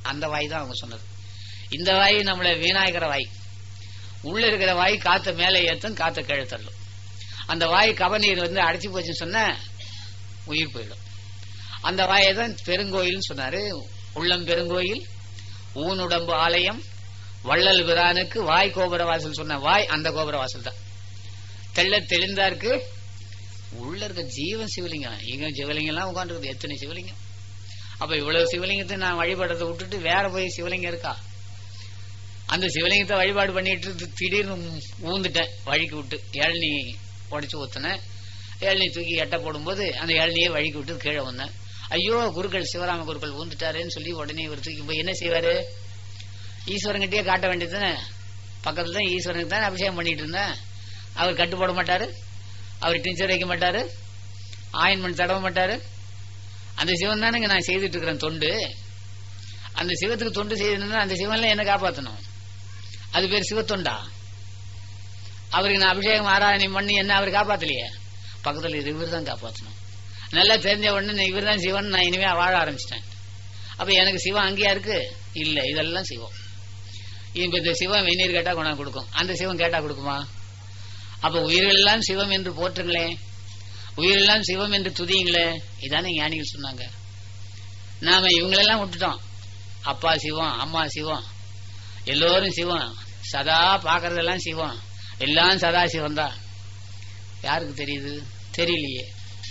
அந்த வாய் தான் அவங்க சொன்னது இந்த வாய் நம்மள வீணாகிற வாய் உள்ள இருக்கிற வாய் காத்த மேலே ஏத்தும் காத்த கீழே தள்ளும் அந்த வாய் கவநீர் வந்து அடைச்சு போச்சுன்னு சொன்னா உயிர் போயிடும் அந்த வாயை தான் பெருங்கோயில்னு சொன்னாரு உள்ளம் பெருங்கோயில் ஊனுடம்பு ஆலயம் வள்ளல் பிரானுக்கு வாய் கோபுர வாசல் சொன்ன வாய் அந்த கோபுர வாசல் தான் தெள்ள தெளிந்தா இருக்கு உள்ள இருக்க ஜீவன் சிவலிங்கம் இங்க சிவலிங்கம் எல்லாம் உட்காந்துருக்குது எத்தனை சிவலிங்கம் அப்ப இவ்வளவு சிவலிங்கத்தை நான் வழிபடுறதை விட்டுட்டு வேற போய் சிவலிங்கம் இருக்கா அந்த சிவலிங்கத்தை வழிபாடு பண்ணிட்டு இருந்து திடீர்னு ஊந்துட்டேன் வழிக்கு விட்டு இளநீ உடைச்சு ஊத்துனேன் இளநீ தூக்கி எட்ட போடும்போது அந்த இளநியை வழிக்கு விட்டு கீழே வந்தேன் ஐயோ குருக்கள் சிவராம குருக்கள் ஊந்துட்டாருன்னு சொல்லி உடனே இவர் தூக்கி போய் என்ன செய்வாரு ஈஸ்வரன்கிட்டயே காட்ட வேண்டியது தானே பக்கத்துல தான் ஈஸ்வரனுக்கு தான் அபிஷேகம் பண்ணிட்டு இருந்தேன் அவர் கட்டு போட மாட்டாரு அவர் டிஞ்சர் வைக்க மாட்டாரு ஆயின்மெண்ட் தடவ மாட்டாரு அந்த சிவன் தானேங்க நான் செய்துட்டு இருக்கிறேன் தொண்டு அந்த சிவத்துக்கு தொண்டு செய்யணும்னா அந்த சிவன்ல என்ன காப்பாத்தணும் அது பேர் சிவத்தொண்டா அவருக்கு நான் அபிஷேகம் ஆராதனை பண்ணி என்ன அவர் காப்பாத்தலையே பக்கத்துல இவர் தான் காப்பாத்தணும் நல்லா தெரிஞ்ச உடனே இவர் தான் சிவன் நான் இனிமே வாழ ஆரம்பிச்சிட்டேன் அப்ப எனக்கு சிவம் அங்கேயா இருக்கு இல்ல இதெல்லாம் சிவம் இப்ப இந்த சிவம் வெந்நீர் கேட்டா கொண்டாந்து கொடுக்கும் அந்த சிவம் கேட்டா கொடுக்குமா அப்ப உயிரெல்லாம் சிவம் என்று போற்றுங்களே உயிரெல்லாம் சிவம் என்று துதியுங்களே இதானே ஞானிகள் சொன்னாங்க நாம இவங்களெல்லாம் விட்டுட்டோம் அப்பா சிவம் அம்மா சிவம் எல்லோரும் சிவம் சதா பாக்குறதெல்லாம் சிவம் எல்லாம் சதா சிவம் தான் யாருக்கு தெரியுது தெரியலையே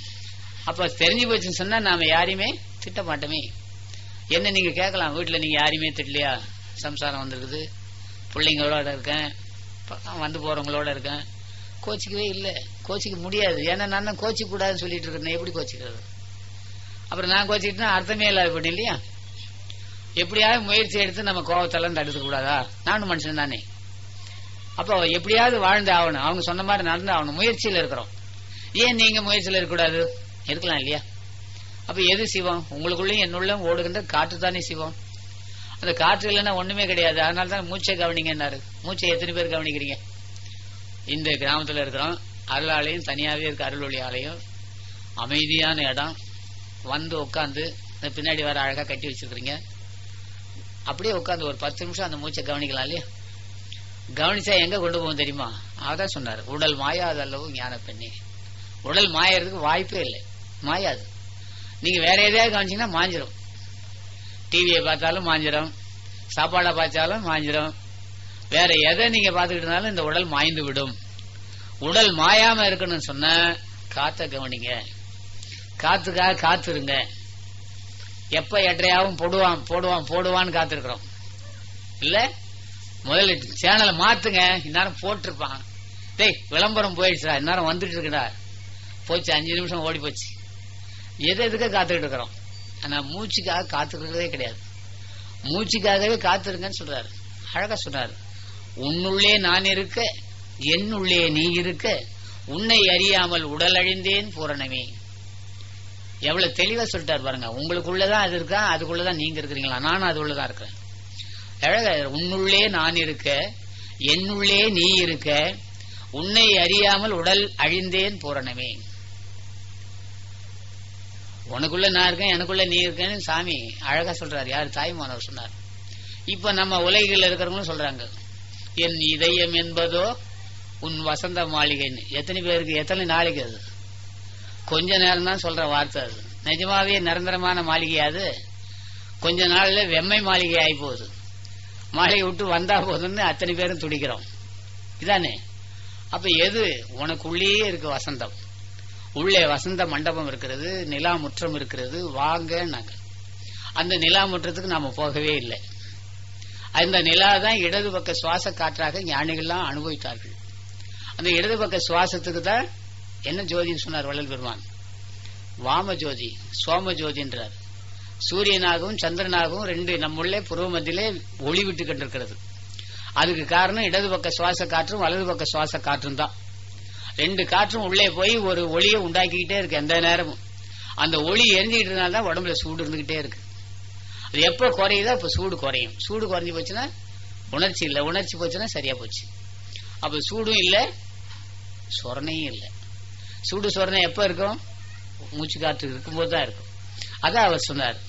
அப்ப தெரிஞ்சு போச்சுன்னு சொன்னா நாம யாரையுமே திட்ட மாட்டோமே என்ன நீங்க கேட்கலாம் வீட்டுல நீங்க யாரையுமே திட்டலையா சம்சாரம் வந்திருக்குது பிள்ளைங்களோட இருக்கேன் ப- வந்து போறவங்களோட இருக்கேன் கோச்சிக்கவே இல்லை கோச்சிக்க முடியாது ஏன்னா நான் தான் கோச்சிக்க கூடாதுன்னு சொல்லிட்டு இருக்கேன் எப்படி கோச்சிக்கிறது அப்புறம் நான் கோச்சிக்கிட்டா அர்த்தமே இல்லாத போயிட்டு இல்லையா எப்படியாவது முயற்சி எடுத்து நம்ம கோவத்தெல்லாம் தடுக்க கூடாதா நானும் மனுஷன் தானே அப்போ எப்படியாவது வாழ்ந்து ஆகணும் அவங்க சொன்ன மாதிரி நடந்து ஆகணும் முயற்சியில இருக்கிறோம் ஏன் நீங்க முயற்சியில இருக்கக்கூடாது இருக்கலாம் இல்லையா அப்ப எது சிவம் உங்களுக்குள்ளயும் என்னுள்ளும் ஓடுகின்ற காற்று தானே சிவம் அந்த காற்று இல்லைன்னா ஒண்ணுமே கிடையாது அதனால தான் மூச்சை கவனிங்கன்னாரு மூச்சை எத்தனை பேர் கவனிக்கிறீங்க இந்த கிராமத்துல இருக்கிறோம் அருள் ஆலயம் தனியாவே இருக்கு அருள் ஆலயம் அமைதியான இடம் வந்து உட்காந்து இந்த பின்னாடி வர அழகா கட்டி வச்சிருக்கிறீங்க அப்படியே உட்காந்து ஒரு பத்து நிமிஷம் அந்த மூச்சை கவனிக்கலாம் இல்லையா கவனிச்சா எங்க கொண்டு போகும் தெரியுமா அதான் சொன்னார் உடல் மாயாதல்லவோ ஞான பெண்ணே உடல் மாயறதுக்கு வாய்ப்பே இல்லை மாயாது நீங்க வேற எதையாவது கவனிச்சீங்கன்னா மாஞ்சிரும் டிவியை பார்த்தாலும் மாஞ்சிரும் சாப்பாடை பார்த்தாலும் மாஞ்சிரும் வேற எதை நீங்க பார்த்துக்கிட்டு இருந்தாலும் இந்த உடல் மாய்ந்து விடும் உடல் மாயாம இருக்கணும்னு சொன்ன காத்த கவனிங்க காத்துக்காக காத்துருங்க எப்ப எட்டையாவும் போடுவான் போடுவான் போடுவான்னு காத்திருக்கிறோம் இல்ல முதல்ல சேனலை மாத்துங்க இந்நேரம் போட்டிருப்பான் டேய் விளம்பரம் போயிடுச்சுடா இந்நேரம் வந்துட்டு இருக்குடா போச்சு அஞ்சு நிமிஷம் ஓடி போச்சு எது எதுக்க காத்துக்கிட்டு இருக்கிறோம் ஆனா மூச்சுக்காக காத்துக்கிறதே கிடையாது மூச்சுக்காகவே காத்திருங்கன்னு சொல்றாரு அழகா சொல்றாரு உன்னுள்ளே நான் இருக்க என்னுள்ளே நீ இருக்க உன்னை அறியாமல் உடல் அழிந்தேன் பூரணமே எவ்வளவு தெளிவா சொல்லிட்டாரு பாருங்க உங்களுக்குள்ளதான் அது இருக்கா அதுக்குள்ளதான் நீங்க இருக்கிறீங்களா நானும் அது உள்ளதான் இருக்கிறேன் அழகா உன்னுள்ளே நான் இருக்க என்னுள்ளே நீ இருக்க உன்னை அறியாமல் உடல் அழிந்தேன் பூரணமே உனக்குள்ள நான் இருக்கேன் எனக்குள்ள நீ இருக்கேன்னு சாமி அழகா சொல்றாரு யார் தாய்மானவர் சொன்னார் இப்ப நம்ம உலகில் இருக்கிறவங்களும் சொல்றாங்க என் இதயம் என்பதோ உன் வசந்த மாளிகைன்னு எத்தனை பேருக்கு எத்தனை நாளைக்கு அது கொஞ்ச நேரம் தான் சொல்ற வார்த்தை அது நிஜமாவே நிரந்தரமான மாளிகை அது கொஞ்ச நாள்ல வெம்மை மாளிகை ஆகி போகுது மாளிகை விட்டு வந்தா போதும்னு அத்தனை பேரும் துடிக்கிறோம் இதானே அப்ப எது உனக்குள்ளேயே இருக்கு வசந்தம் உள்ளே வசந்த மண்டபம் இருக்கிறது நிலா முற்றம் இருக்கிறது வாங்க நாங்க அந்த நிலா முற்றத்துக்கு நாம போகவே இல்லை அந்த நிலா தான் இடது பக்க சுவாச காற்றாக ஞானிகள்லாம் அனுபவித்தார்கள் அந்த இடது பக்க சுவாசத்துக்கு தான் என்ன ஜோதின்னு சொன்னார் வள்ளல் பெருமான் வாம ஜோதி சோம ஜோதின்றார் சூரியனாகவும் சந்திரனாகவும் ரெண்டு நம்முள்ளே புருவ மத்தியிலே ஒளி விட்டு கொண்டிருக்கிறது அதுக்கு காரணம் இடது பக்க சுவாச காற்றும் வலது பக்க சுவாச காற்றும் தான் ரெண்டு காற்றும் உள்ளே போய் ஒரு ஒளியை உண்டாக்கிக்கிட்டே இருக்கு எந்த நேரமும் அந்த ஒளி எரிஞ்சுக்கிட்டு இருந்தால்தான் தான் உடம்புல சூடு இருந்துகிட்டே இருக்கு அது எப்போ குறையுதோ அப்ப சூடு குறையும் சூடு குறைஞ்சு போச்சுன்னா உணர்ச்சி இல்லை உணர்ச்சி போச்சுன்னா சரியா போச்சு அப்ப சூடும் இல்லை சொரணையும் இல்லை சூடு சொரணை எப்ப இருக்கும் மூச்சு காற்று இருக்கும்போது தான் இருக்கும் அதான் அவர் சொன்னார்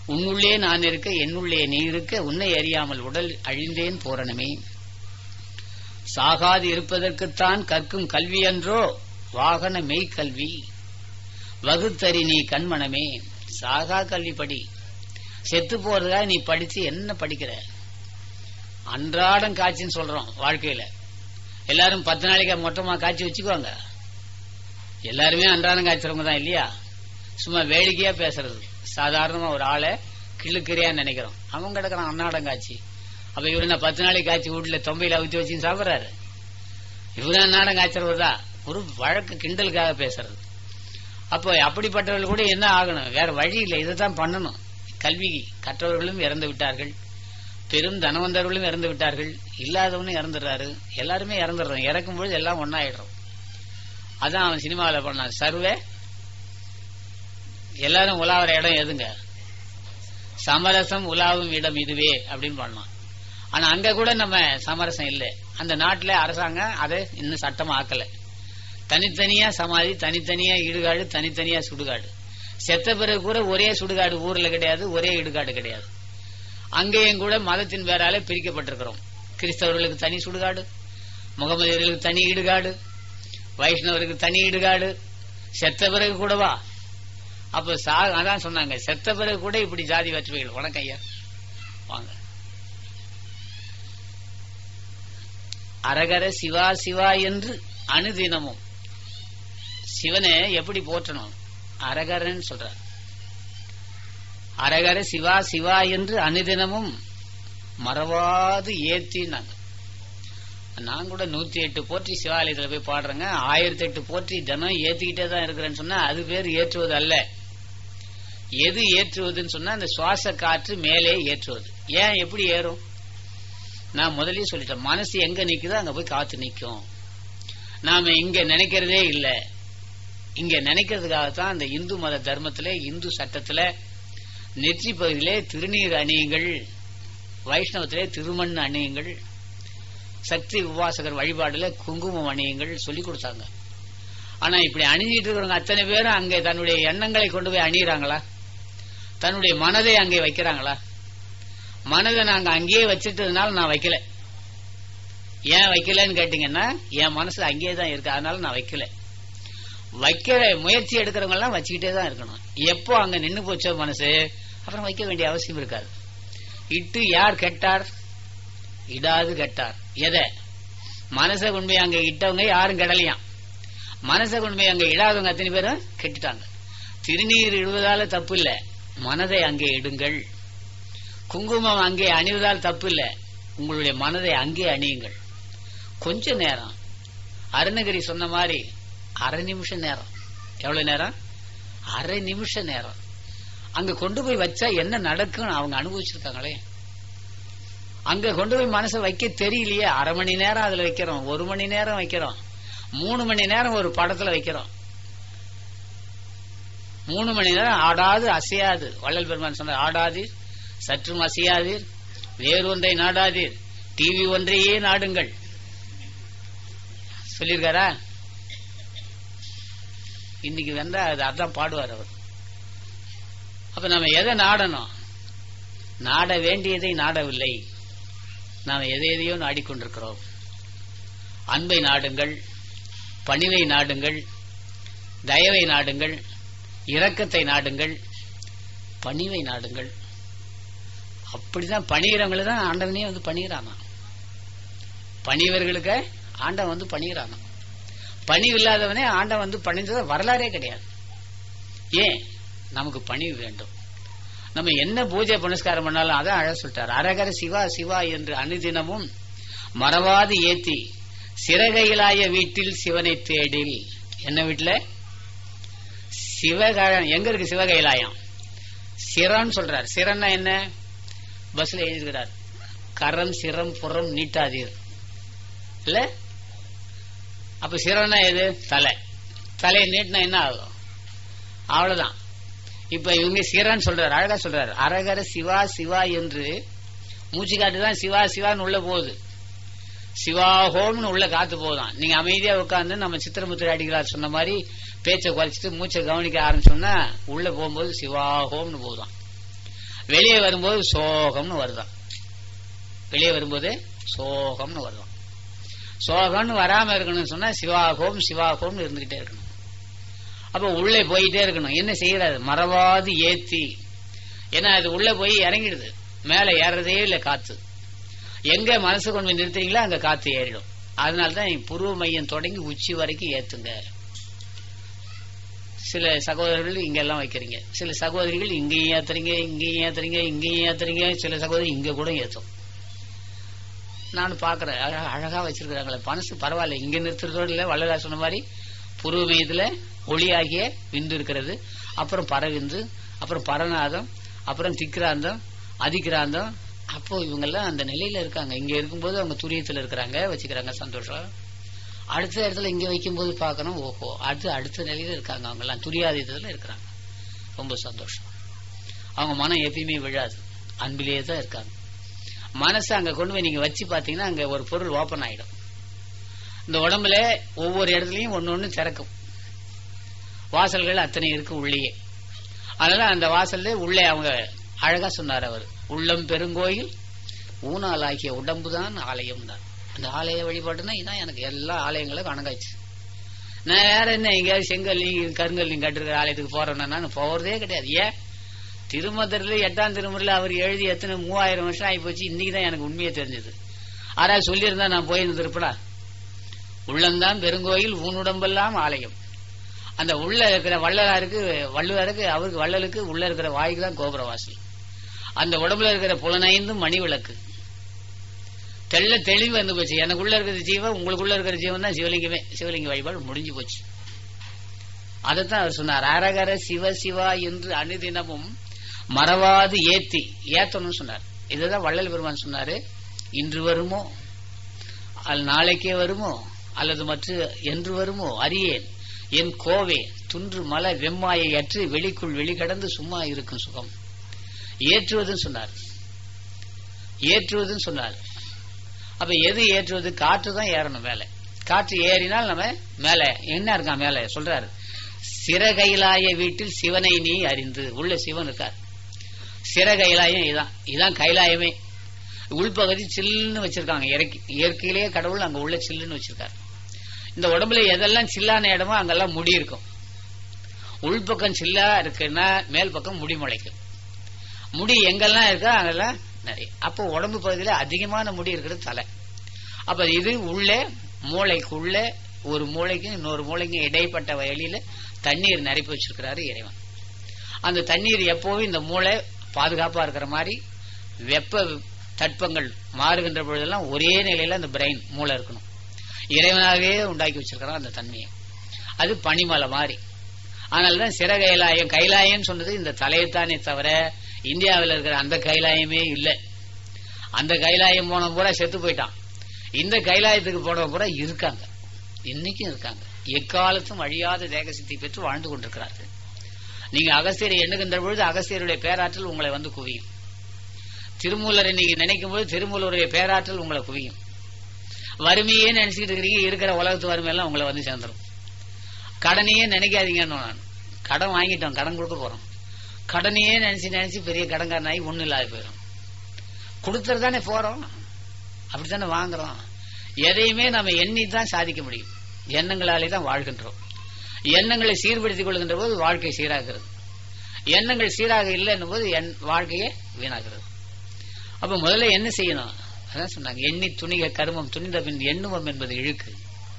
உன்னுள்ளே நான் இருக்க என்னுள்ளே நீ இருக்க உன்னை அறியாமல் உடல் அழிந்தேன் போறணுமே சாகாது இருப்பதற்குத்தான் கற்கும் கல்வி அன்றோ வாகன மெய்க்கல்வி வகுத்தறி நீ கண்மணமே சாகா கல்வி படி செத்து போறதா நீ படிச்சு என்ன படிக்கிற அன்றாடம் காட்சின்னு சொல்றோம் வாழ்க்கையில எல்லாரும் பத்து நாளைக்கு மொத்தமா காய்ச்சி வச்சுக்குவாங்க எல்லாருமே அன்றாடம் காய்ச்சறவங்க தான் இல்லையா சும்மா வேடிக்கையா பேசுறது சாதாரணமா ஒரு ஆளை கிள்ளுக்கிறியா நினைக்கிறோம் அவன் கிடக்குறான் அன்னாடம் காய்ச்சி அப்ப இவரு என்ன பத்து நாளைக்கு காய்ச்சி வீட்டுல தொம்பையில அவித்து வச்சு சாப்பிடுறாரு இவரு அன்னாடம் காய்ச்சறவர் தான் ஒரு வழக்கு கிண்டலுக்காக பேசுறது அப்போ அப்படிப்பட்டவர்கள் கூட என்ன ஆகணும் வேற வழி இல்லை இதைத்தான் பண்ணணும் கல்வி கற்றவர்களும் இறந்து விட்டார்கள் பெரும் தனவந்தர்களும் இறந்து விட்டார்கள் இல்லாதவனும் இறந்துடுறாரு எல்லாருமே இறந்துடுறோம் இறக்கும் பொழுது எல்லாம் ஒன்னாயிடுறோம் அதான் அவன் சினிமாவில் பண்ணான் சர்வே எல்லாரும் உலாவுற இடம் எதுங்க சமரசம் உலாவும் இடம் இதுவே அப்படின்னு பண்ணான் ஆனா அங்க கூட நம்ம சமரசம் இல்லை அந்த நாட்டுல அரசாங்கம் அதை இன்னும் சட்டமா ஆக்கல தனித்தனியா சமாதி தனித்தனியா இடுகாடு தனித்தனியா சுடுகாடு செத்த பிறகு கூட ஒரே சுடுகாடு ஊர்ல கிடையாது ஒரே இடுகாடு கிடையாது அங்கேயும் கூட மதத்தின் பேரால பிரிக்கப்பட்டிருக்கிறோம் கிறிஸ்தவர்களுக்கு தனி சுடுகாடு முகமதியர்களுக்கு தனி இடுகாடு வைஷ்ணவருக்கு தனி இடுகாடு செத்த பிறகு கூடவா அப்ப சா அதான் சொன்னாங்க செத்த பிறகு கூட இப்படி ஜாதி வேற்றுமைகள் வணக்கம் ஐயா வாங்க அரகர சிவா சிவா என்று அனுதினமும் சிவனை எப்படி போற்றணும் அரகரன் சொல்றார் அரகர சிவா சிவா என்று அனுதினமும் மறவாது ஏத்தினாங்க நான் கூட நூத்தி எட்டு போற்றி சிவாலயத்துல போய் பாடுறேங்க ஆயிரத்தி எட்டு போற்றி தினம் ஏத்திக்கிட்டே தான் இருக்கிறேன்னு சொன்னா அது பேர் ஏற்றுவது அல்ல எது ஏற்றுவதுன்னு சொன்னா அந்த சுவாச காற்று மேலே ஏற்றுவது ஏன் எப்படி ஏறும் நான் முதல்லயே சொல்லிட்டேன் மனசு எங்க நிக்குதோ அங்க போய் காத்து நிக்கும் நாம இங்க நினைக்கிறதே இல்ல இங்க நினைக்கிறதுக்காகத்தான் அந்த இந்து மத தர்மத்திலே இந்து சட்டத்துல நெற்றி பகுதியிலே திருநீர் அணியுங்கள் வைஷ்ணவத்திலே திருமண் அணியுங்கள் சக்தி உபாசகர் வழிபாடுல குங்குமம் அணியுங்கள் சொல்லி கொடுத்தாங்க ஆனா இப்படி அணிஞ்சிட்டு இருக்கிறவங்க அத்தனை பேரும் அங்கே தன்னுடைய எண்ணங்களை கொண்டு போய் அணியிறாங்களா தன்னுடைய மனதை அங்கே வைக்கிறாங்களா மனதை நாங்க அங்கேயே வச்சிட்டதுனால நான் வைக்கல ஏன் வைக்கலன்னு கேட்டீங்கன்னா என் மனசு அங்கேயே தான் இருக்கு அதனால நான் வைக்கல வைக்கிற முயற்சி எடுக்கிறவங்க எல்லாம் வச்சுக்கிட்டே தான் இருக்கணும் எப்போ அங்க நின்னு போச்சோ மனசு அப்புறம் வைக்க வேண்டிய அவசியம் இருக்காது இட்டு யார் கெட்டார் இடாது கெட்டார் எதை மனசை கொண்டு போய் அங்க இட்டவங்க யாரும் கெடலையாம் மனசை கொண்டு போய் அங்க இடாதவங்க அத்தனை பேரும் கெட்டுட்டாங்க திருநீர் இடுவதால தப்பு இல்ல மனதை அங்கே இடுங்கள் குங்குமம் அங்கே அணிவதால் தப்பு இல்ல உங்களுடைய மனதை அங்கே அணியுங்கள் கொஞ்ச நேரம் அருணகிரி சொன்ன மாதிரி அரை நிமிஷம் நேரம் எவ்வளவு நேரம் அரை நிமிஷ நேரம் அங்க கொண்டு போய் வச்சா என்ன நடக்கும் அவங்க அனுபவிச்சிருக்காங்களே அங்க கொண்டு போய் மனசை வைக்க தெரியலையே அரை மணி நேரம் அதுல வைக்கிறோம் ஒரு மணி நேரம் வைக்கிறோம் மூணு மணி நேரம் ஒரு படத்துல வைக்கிறோம் மூணு மணி நேரம் ஆடாது அசையாது வள்ளல் பெருமான் சொன்னார் ஆடாதீர் சற்றும் அசையாதீர் வேறொன்றை நாடாதீர் டிவி ஒன்றையே நாடுங்கள் சொல்லியிருக்காரா இன்னைக்கு வந்தா அது அதான் பாடுவார் அவர் அப்ப நம்ம எதை நாடணும் நாட வேண்டியதை நாடவில்லை நாம் எதை எதையோ நாடிக்கொண்டிருக்கிறோம் அன்பை நாடுங்கள் பணிவை நாடுங்கள் தயவை நாடுங்கள் இரக்கத்தை நாடுங்கள் பணிவை நாடுங்கள் அப்படிதான் பணிகிறவங்களை தான் ஆண்டவனே வந்து பணிகிறானா பணிவர்களுக்கு ஆண்டவன் வந்து பணிகிறானா பணிவு இல்லாதவனே ஆண்டவன் வந்து பணிந்தது வரலாறே கிடையாது ஏன் நமக்கு பணிவு வேண்டும் நம்ம என்ன பூஜை புனஸ்காரம் பண்ணாலும் அதான் அழ சொல்லிட்டார் அரகர சிவா சிவா என்று அனுதினமும் மறவாது ஏத்தி சிறகையிலாய வீட்டில் சிவனை தேடில் என்ன வீட்டுல சிவகாயம் எங்க இருக்கு சிவகைலாயம் சிரன்னு சொல்றார் சிரன்னா என்ன பஸ்ல எழுதுகிறார் கரம் சிரம் புறம் நீட்டாதீர் இல்ல அப்ப சிரம்னா எது தலை தலையை நீட்டினா என்ன ஆகும் அவ்வளவுதான் இப்ப இவங்க சிரன்னு சொல்றாரு அழகா சொல்றாரு அரகர சிவா சிவா என்று மூச்சு காட்டு தான் சிவா சிவான்னு உள்ள போகுது சிவாஹோம்னு உள்ள காத்து போதான் நீங்க அமைதியா உட்காந்து நம்ம சித்திரமுத்திரை அடிகளார் சொன்ன மாதிரி பேச்சை குறைச்சிட்டு மூச்சை கவனிக்க ஆரம்பிச்சோம்னா உள்ள போகும்போது சிவாஹோம்னு போதும் வெளியே வரும்போது சோகம்னு வருதான் வெளியே வரும்போது சோகம்னு வருதான் சோகம்னு வராம இருக்கணும்னு சொன்னா சிவாகோம் சிவாகோம்னு இருந்துகிட்டே இருக்கணும் அப்ப உள்ளே போயிட்டே இருக்கணும் என்ன செய்யறாரு மறவாது ஏத்தி ஏன்னா அது உள்ள போய் இறங்கிடுது மேல ஏறதே இல்லை காத்து எங்க மனசு கொண்டு போய் நிறுத்துறீங்களோ அங்க காத்து ஏறிடும் அதனாலதான் புருவ மையம் தொடங்கி உச்சி வரைக்கும் ஏத்துங்க சில சகோதரர்கள் இங்க எல்லாம் வைக்கிறீங்க சில சகோதரிகள் இங்கேயும் ஏத்துறீங்க இங்கேயும் ஏத்துறீங்க இங்கேயும் ஏத்துறீங்க சில சகோதரி இங்க கூட ஏத்தும் நான் பாக்குறேன் அழகா அழகா வச்சிருக்கிறாங்களே மனசு பரவாயில்ல இங்க நிறுத்துறதோடு இல்ல வள்ளலா சொன்ன மாதிரி புருவ மையத்துல ஒளியாகிய விந்து இருக்கிறது அப்புறம் பரவிந்து அப்புறம் பரநாதம் அப்புறம் திக்ராந்தம் அதிகிராந்தம் அப்போ இவங்கெல்லாம் அந்த நிலையில இருக்காங்க இங்க இருக்கும்போது அவங்க துரியத்துல இருக்கிறாங்க வச்சுக்கிறாங்க சந்தோஷம் அடுத்த இடத்துல இங்க வைக்கும்போது பார்க்கணும் ஓஹோ அடுத்து அடுத்த நிலையில இருக்காங்க அவங்க எல்லாம் துரியாதீதத்துல இருக்கிறாங்க ரொம்ப சந்தோஷம் அவங்க மனம் எப்பயுமே விழாது அன்பிலேயே தான் இருக்காங்க மனசை அங்க கொண்டு போய் நீங்க வச்சு பாத்தீங்கன்னா அங்க ஒரு பொருள் ஓபன் ஆயிடும் இந்த உடம்புல ஒவ்வொரு இடத்துலயும் ஒன்னு ஒண்ணு திறக்கும் வாசல்கள் அத்தனை இருக்கு உள்ளேயே அதனால அந்த வாசல்ல உள்ளே அவங்க அழகா சொன்னார் அவர் உள்ளம் பெருங்கோயில் ஊனால் ஆகிய உடம்புதான் ஆலயம் தான் அந்த ஆலய வழிபாடுனா இதான் எனக்கு எல்லா ஆலயங்களும் கணக்காச்சு நான் வேற என்ன எங்கேயாவது செங்கல்லி கருங்கல்லி கட்டிருக்கிற ஆலயத்துக்கு போறேன்னா நான் போறதே கிடையாது ஏன் திருமதுரில் எட்டாம் திருமுறையில் அவர் எழுதி எத்தனை மூவாயிரம் வருஷம் ஆகி போச்சு இன்னைக்கு தான் எனக்கு உண்மையை தெரிஞ்சது ஆறாவது சொல்லியிருந்தா நான் போயிருந்திருப்படா உள்ளம்தான் பெருங்கோயில் ஊனுடம்பெல்லாம் ஆலயம் அந்த உள்ள இருக்கிற வள்ளலாருக்கு வள்ளுவருக்கு அவருக்கு வள்ளலுக்கு உள்ள இருக்கிற வாய்க்கு தான் கோபுர வாசல் அந்த உடம்புல இருக்கிற புலனைந்தும் மணி விளக்கு தெள்ள தெளிவு வந்து போச்சு எனக்குள்ள இருக்கிற ஜீவன் உங்களுக்குள்ள இருக்கிற ஜீவன் தான் சிவலிங்கமே சிவலிங்க வழிபாடு முடிஞ்சு போச்சு அதைத்தான் அவர் சொன்னார் அரகர சிவ சிவா என்று அனுதினமும் மறவாது ஏத்தி ஏத்தணும்னு சொன்னார் இதுதான் வள்ளல் பெருமான் சொன்னாரு இன்று வருமோ அது நாளைக்கே வருமோ அல்லது மற்ற என்று வருமோ அறியேன் என் கோவே துன்று மல வெம்மாயை அற்று வெளிக்குள் வெளிக்கடந்து சும்மா இருக்கும் சுகம் ஏற்றுவதுன்னு சொன்னார் ஏற்றுவதுன்னு சொன்னார் அப்ப எது ஏற்றுவது காற்று தான் ஏறணும் மேல காற்று ஏறினால் நம்ம மேல என்ன இருக்கான் மேல சொல்றாரு சிறகைலாய வீட்டில் சிவனை நீ அறிந்து உள்ள சிவன் இருக்கார் சிறகைலாயம் இதான் இதான் கைலாயமே உள்பகுதி சில்லுன்னு வச்சிருக்காங்க இறக்கி இயற்கையிலேயே கடவுள் அங்க உள்ள சில்லுன்னு வச்சிருக்காரு இந்த உடம்புல எதெல்லாம் சில்லான இடமோ அங்கெல்லாம் முடி இருக்கும் உள்பக்கம் சில்லா இருக்குன்னா மேல் பக்கம் முடி முளைக்கும் முடி எங்கெல்லாம் இருக்கோ அங்கெல்லாம் நிறைய அப்போ உடம்பு பகுதியில அதிகமான முடி இருக்கிறது தலை அப்ப இது உள்ளே மூளைக்குள்ள ஒரு மூளைக்கும் இன்னொரு மூளைக்கும் இடைப்பட்ட வழியில தண்ணீர் நிரப்பி வச்சிருக்கிறாரு இறைவன் அந்த தண்ணீர் எப்போவும் இந்த மூளை பாதுகாப்பா இருக்கிற மாதிரி வெப்ப தட்பங்கள் மாறுகின்ற பொழுதெல்லாம் ஒரே நிலையில அந்த பிரெயின் மூளை இருக்கணும் இறைவனாகவே உண்டாக்கி வச்சிருக்கிறான் அந்த தன்மையை அது பனிமலை மாதிரி அதனாலதான் சிற கைலாயம் கைலாயம் சொன்னது இந்த தலையைத்தானே தவிர இந்தியாவில் இருக்கிற அந்த கைலாயமே இல்லை அந்த கைலாயம் போன பூரா செத்து போயிட்டான் இந்த கைலாயத்துக்கு போன பூரா இருக்காங்க இன்னைக்கும் இருக்காங்க எக்காலத்தும் அழியாத தேகசித்தி பெற்று வாழ்ந்து கொண்டிருக்கிறார்கள் நீங்க அகஸ்தியரை எண்ணுகின்ற பொழுது அகஸ்தியருடைய பேராற்றல் உங்களை வந்து குவியும் திருமூலரை நீங்க நினைக்கும் போது திருமூலருடைய பேராற்றல் உங்களை குவியும் வறுமையே நினைச்சுக்கிட்டு இருக்கிறீங்க இருக்கிற உலகத்து வறுமையெல்லாம் உங்களை வந்து சேர்ந்துடும் கடனையே நினைக்காதீங்கன்னு நான் கடன் வாங்கிட்டோம் கடன் கொடுக்க போறோம் கடனையே நினைச்சு நினைச்சு பெரிய கடன்காரனாகி ஒண்ணும் இல்லாத போயிடும் கொடுத்துட்டு தானே போறோம் அப்படித்தானே வாங்குறோம் எதையுமே நம்ம எண்ணி தான் சாதிக்க முடியும் எண்ணங்களாலே தான் வாழ்கின்றோம் எண்ணங்களை சீர்படுத்திக் கொள்கின்ற போது வாழ்க்கை சீராகிறது எண்ணங்கள் சீராக இல்லைன்னும் போது என் வாழ்க்கையே வீணாகிறது அப்ப முதல்ல என்ன செய்யணும் அதான் சொன்னாங்க எண்ணி துணிக கருமம் துணிந்த பின் எண்ணுவம் என்பது இழுக்கு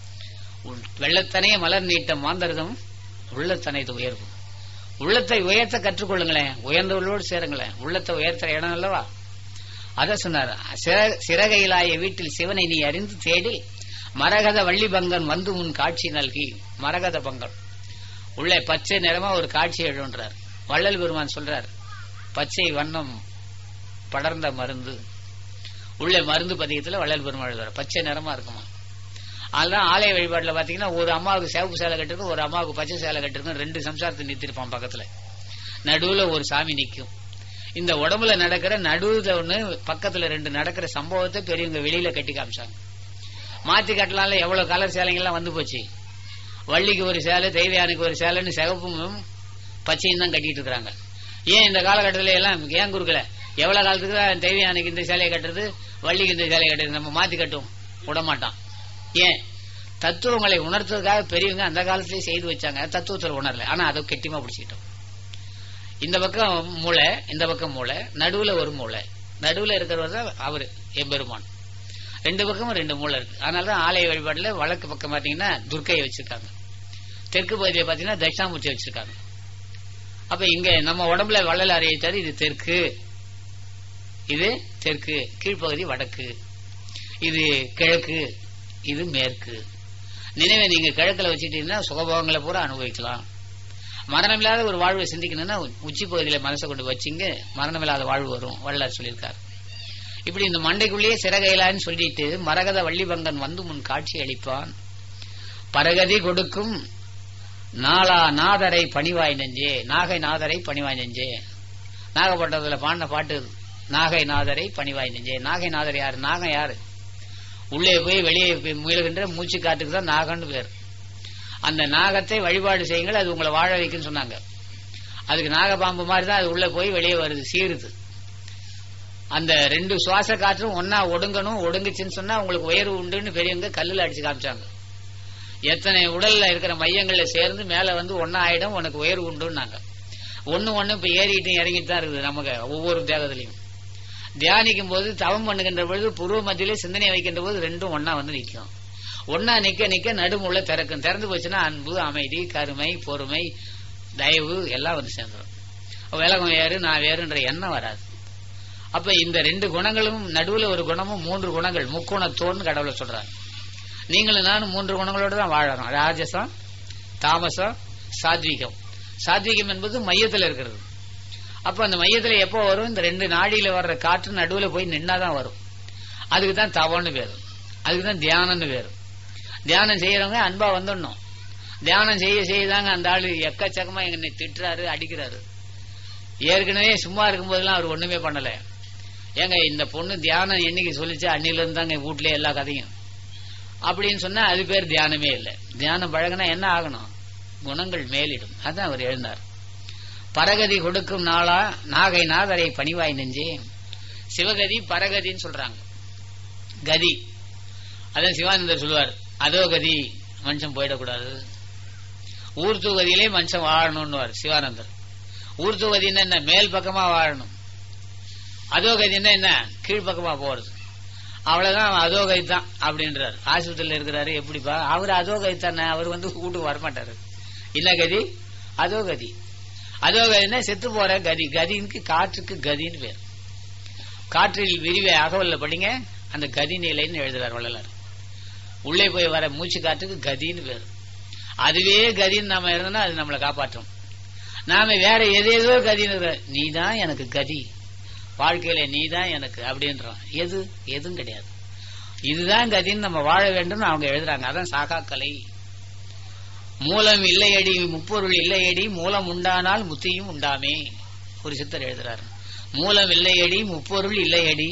உள் வெள்ளத்தனைய மலர் நீட்டம் மாந்தரதம் உள்ளத்தனைது உயர்வு உள்ளத்தை உயர்த்த கற்றுக்கொள்ளுங்களேன் உயர்ந்தவர்களோடு சேருங்களேன் உள்ளத்தை உயர்த்துற இடம் அல்லவா அத சொன்னார் சிற- சிறகையிலாய வீட்டில் சிவனை நீ அறிந்து தேடி மரகத வள்ளி பங்கன் வந்து உன் காட்சி நல்கி மரகத பங்கன் உள்ளே பச்சை நிறமா ஒரு காட்சி எழுன்றார் வள்ளல் பெருமான் சொல்றார் பச்சை வண்ணம் படர்ந்த மருந்து உள்ளே மருந்து பதிகத்துல வள்ளல் பெருமாள் எழுதுறார் பச்சை நிறமா இருக்குமா அதுதான் ஆலய வழிபாட்டுல பாத்தீங்கன்னா ஒரு அம்மாவுக்கு சிவப்பு சேலை கட்டிருக்கும் ஒரு அம்மாவுக்கு பச்சை சேலை கட்டிருக்கும் ரெண்டு சம்சாரத்தை நிறுத்திருப்பான் பக்கத்துல நடுவுல ஒரு சாமி நிக்கும் இந்த உடம்புல நடக்கிற நடுவுல ஒண்ணு பக்கத்துல ரெண்டு நடக்கிற சம்பவத்தை பெரியவங்க வெளியில கட்டி காமிச்சாங்க மாத்தி கட்டலாம்ல எவ்வளவு கலர் சேலைங்கள்லாம் வந்து போச்சு வள்ளிக்கு ஒரு சேலை தெய்வயானுக்கு ஒரு சேலைன்னு சிவப்பும் பச்சையும் தான் கட்டிட்டு இருக்காங்க ஏன் இந்த காலகட்டத்துல எல்லாம் ஏன் குறுக்கல எவ்வளவு காலத்துக்கு தான் தெய்வியானுக்கு இந்த சேலையை கட்டுறது வள்ளிக்கு இந்த சேலையை கட்டுறது நம்ம மாத்தி கட்டும் விட மாட்டான் ஏன் தத்துவங்களை உணர்த்துறதுக்காக பெரியவங்க அந்த காலத்திலேயே செய்து வச்சாங்க தத்துவத்தில் உணரல ஆனா அதை கெட்டிமா பிடிச்சிக்கிட்டோம் இந்த பக்கம் மூளை இந்த பக்கம் மூளை நடுவுல ஒரு மூளை நடுவுல இருக்கிறவர் தான் அவரு எம்பெருமான் ரெண்டு பக்கமும் ரெண்டு மூளை இருக்கு அதனாலதான் ஆலய வழிபாட்டுல வழக்கு பக்கம் பாத்தீங்கன்னா துர்க்கையை வச்சிருக்காங்க தெற்கு பகுதியை பாத்தீங்கன்னா தட்சிணாமூர்த்தி வச்சிருக்காங்க அப்ப இங்க நம்ம உடம்புல வள்ளல் அறிவித்தாரு இது தெற்கு இது தெற்கு கீழ்ப்பகுதி வடக்கு இது கிழக்கு இது மேற்கு நினைவை நீங்க கிழக்குல வச்சுட்டீங்கன்னா சுகபோகங்களை பூரா அனுபவிக்கலாம் மரணமில்லாத ஒரு வாழ்வை சிந்திக்கணும்னா உச்சி பகுதியில மனசை கொண்டு வச்சுங்க மரணமில்லாத வாழ்வு வரும் வள்ளலார் சொல்லியிருக்காரு இப்படி இந்த மண்டைக்குள்ளேயே சிறகையிலான்னு சொல்லிட்டு மரகத வள்ளிபங்கன் வந்து முன் காட்சி அளிப்பான் பரகதி கொடுக்கும் நாளா நாதரை பணிவாய் நெஞ்சே நாகை நாதரை பணிவாய் நெஞ்சே நாகப்பட்டினத்துல பாடின பாட்டு இது. நாகை நாதரை பணிவாய் நெஞ்சே நாகை நாதர் யாரு நாகம் யாரு உள்ளே போய் வெளியே போய் முயலுகின்ற மூச்சு காட்டுக்கு தான் நாகன்னு பேர் அந்த நாகத்தை வழிபாடு செய்யுங்கள் அது உங்களை வாழ வைக்குன்னு சொன்னாங்க அதுக்கு நாகபாம்பு மாதிரி தான் அது உள்ள போய் வெளியே வருது சீருது அந்த ரெண்டு சுவாச காற்றும் ஒன்னா ஒடுங்கணும் ஒடுங்குச்சுன்னு சொன்னா உங்களுக்கு உயர்வு உண்டுன்னு பெரியவங்க கல்லுல அடிச்சு காமிச்சாங்க எத்தனை உடல்ல இருக்கிற மையங்கள்ல சேர்ந்து மேல வந்து ஒன்னா ஆயிடும் உனக்கு உயர்வு உண்டுன்னாங்க ஒண்ணு ஒண்ணு இப்ப ஏறிட்டு இறங்கிட்டு தான் இருக்குது நமக்கு ஒவ்வொரு தேகத்திலையும் தியானிக்கும் போது தவம் பண்ணுகின்ற பொழுது பூர்வ மத்தியிலே சிந்தனை வைக்கின்ற போது ரெண்டும் ஒன்னா வந்து நிற்கும் ஒன்னா நிக்க நிக்க நடுமுள்ள திறக்கும் திறந்து போச்சுன்னா அன்பு அமைதி கருமை பொறுமை தயவு எல்லாம் வந்து சேர்ந்துடும் விலகம் வேறு நான் வேறுன்ற எண்ணம் வராது அப்ப இந்த ரெண்டு குணங்களும் நடுவுல ஒரு குணமும் மூன்று குணங்கள் முக்குணத்தோன்னு கடவுளை சொல்றாங்க நீங்களும் நானும் மூன்று குணங்களோட தான் வாழறோம் ராஜசம் தாமசம் சாத்விகம் சாத்விகம் என்பது மையத்துல இருக்கிறது அப்ப அந்த மையத்துல எப்போ வரும் இந்த ரெண்டு நாடியில வர்ற காற்று நடுவுல போய் நின்னாதான் வரும் அதுக்கு தான் தவம்னு பேரு அதுக்கு தான் தியானம்னு பேரு தியானம் செய்யறவங்க அன்பா வந்துடணும் தியானம் செய்ய செய்யதாங்க அந்த ஆளு எக்கச்சக்கமா என்னை திட்டுறாரு அடிக்கிறாரு ஏற்கனவே சும்மா இருக்கும்போதெல்லாம் அவர் ஒண்ணுமே பண்ணல ஏங்க இந்த பொண்ணு தியானம் என்னைக்கு சொல்லிச்சு அன்னில இருந்தாங்க வீட்லயே எல்லா கதையும் அப்படின்னு சொன்னா அது பேர் தியானமே இல்லை தியானம் பழகுனா என்ன ஆகணும் குணங்கள் மேலிடும் அதான் அவர் எழுந்தார் பரகதி கொடுக்கும் நாளா நாகை நாதரை பணிவாய் நெஞ்சே சிவகதி பரகதின்னு சொல்றாங்க கதி அதான் சிவானந்தர் சொல்லுவார் அதோ கதி மனுஷன் போயிடக்கூடாது ஊர்த்துவதியிலே மனுஷன் வாழணும்னுவார் சிவானந்தர் ஊர்த்துவதின்னா என்ன மேல் பக்கமா வாழணும் அதோ கதின்னா என்ன கீழ்ப்பக்கமா போறது அவ்வளவுதான் அவன் அதோ கை தான் அப்படின்றார் ஆஸ்பத்திரியில இருக்கிறாரு எப்படிப்பா அவர் அதோ கை தானே அவர் வந்து வீட்டுக்கு வரமாட்டாரு என்ன கதி அதோ கதி அதோ கதினா செத்து போற கதி கதிக்கு காற்றுக்கு கதின்னு பேர் காற்றில் விரிவை அகவல்ல படிங்க அந்த கதி நிலைன்னு எழுதுறார் வள்ளலார் உள்ளே போய் வர மூச்சு காற்றுக்கு கதின்னு பேர் அதுவே கதின்னு நாம இருந்தோம்னா அது நம்மளை காப்பாற்றும் நாம வேற எதேதோ கதின்னு நீ தான் எனக்கு கதி வாழ்க்கையில நீ தான் எனக்கு அப்படின்றோம் எது எதுவும் கிடையாது இதுதான் கதின்னு நம்ம வாழ வேண்டும் அவங்க எழுதுறாங்க அதான் சாகா கலை மூலம் இல்லையடி முப்பொருள் இல்லையடி மூலம் உண்டானால் முத்தியும் உண்டாமே ஒரு சித்தர் எழுதுறாரு மூலம் இல்லையடி முப்பொருள் இல்லையடி